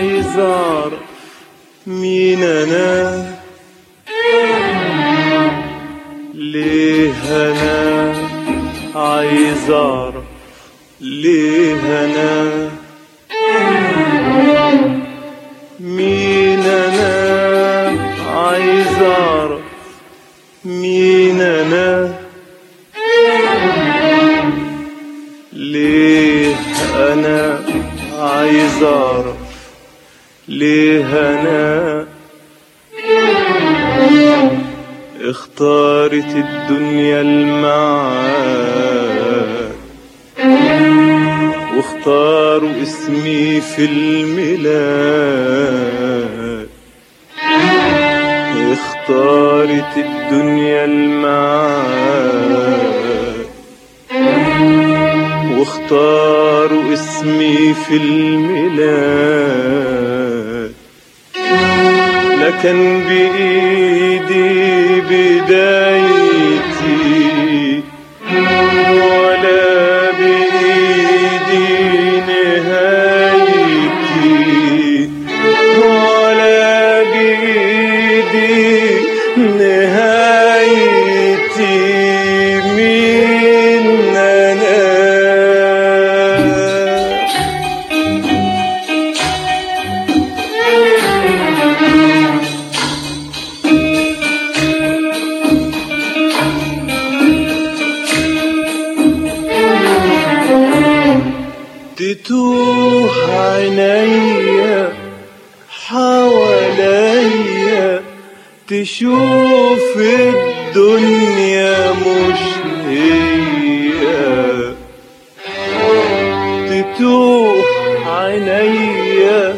عايز اعرف مين انا ليه انا عايز اعرف ليه انا مين انا عايز اعرف مين انا ليه انا عايز اعرف ليه انا اختارت الدنيا المعاد واختاروا اسمي في الميلاد اختارت الدنيا المعاد واختاروا اسمي في الميلاد لكن بإيدي بدايتي ولا بإيدي نهايتي ولا بإيدي نهايتي مين أنا تتوه عينيا حواليا تشوف الدنيا مش هي تتوه عينيا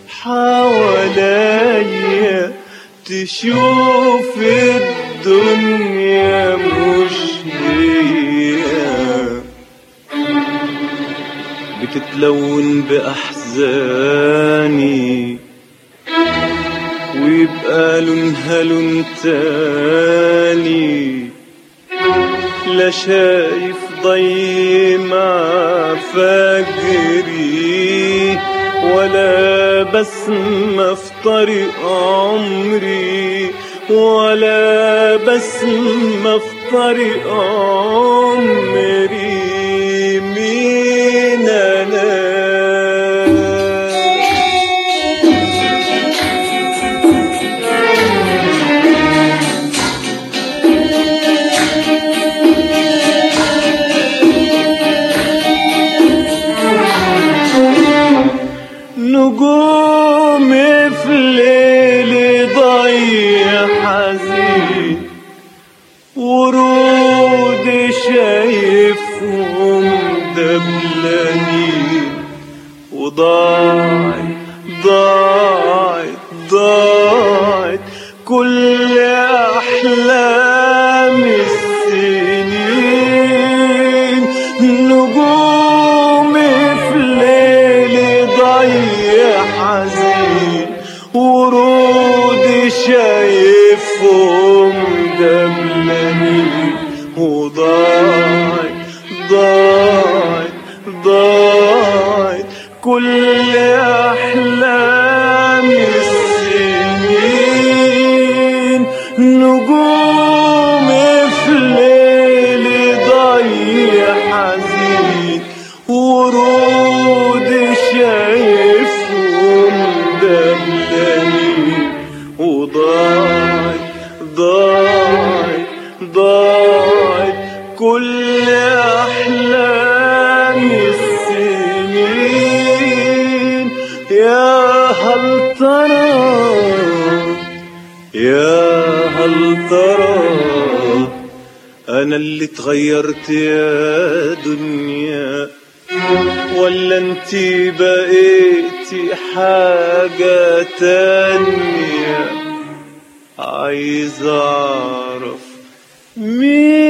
حواليا تشوف الدنيا مش هي بتتلون بأحزاني ويبقى لونها لون تاني لا شايف ضي مع فجري ولا بسمة في طريق عمري ولا بسمة في طريق عمري مين أنا نجوم في الليل ضيع حزين ورود شايفهم دبلانين وضاعت ضاعت ضاعت كل أحلام السنين نجوم في الليل ضيع حزين ورود شايفهم دبلانين وضاعت ضاعت ضاعت كل أحلام السنين نجوم في الليل ضيع حزين ورود شايفهم دبلانين وضاعت ضاعت ضاعت كل أحلام السنين يا هل ترى يا هل ترى أنا اللي اتغيرت يا دنيا ولا انتي بقيتي حاجة تانية عايز أعرف مين